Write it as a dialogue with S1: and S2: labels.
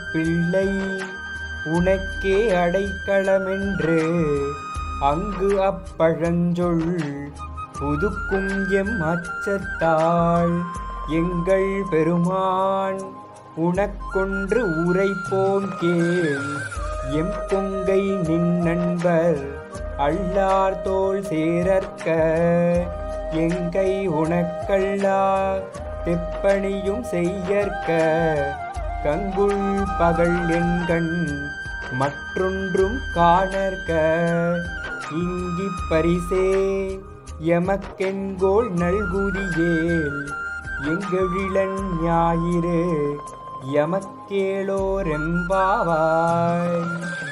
S1: பிள்ளை உனக்கே அடைக்கலமென்று அங்கு அப்பழஞ்சொல் புதுக்கும் எம் அச்சத்தாள் எங்கள் பெருமான் உனக்கொன்று உரைப்போம் கேள் எம் கொங்கை நின் நண்பர் அல்லார் தோள் சேரற்க எங்கை உனக்கல்லா தெப்பணியும் செய்யற்க கங்குள் பகல் எண்கண் மற்றொன்றும் காணற்க இங்கிப் பரிசே எமக்கென்கோள் நல்குதியேல் எங்கெழிலன் ஞாயிறு எமக்கேளோரெம்பாவாய்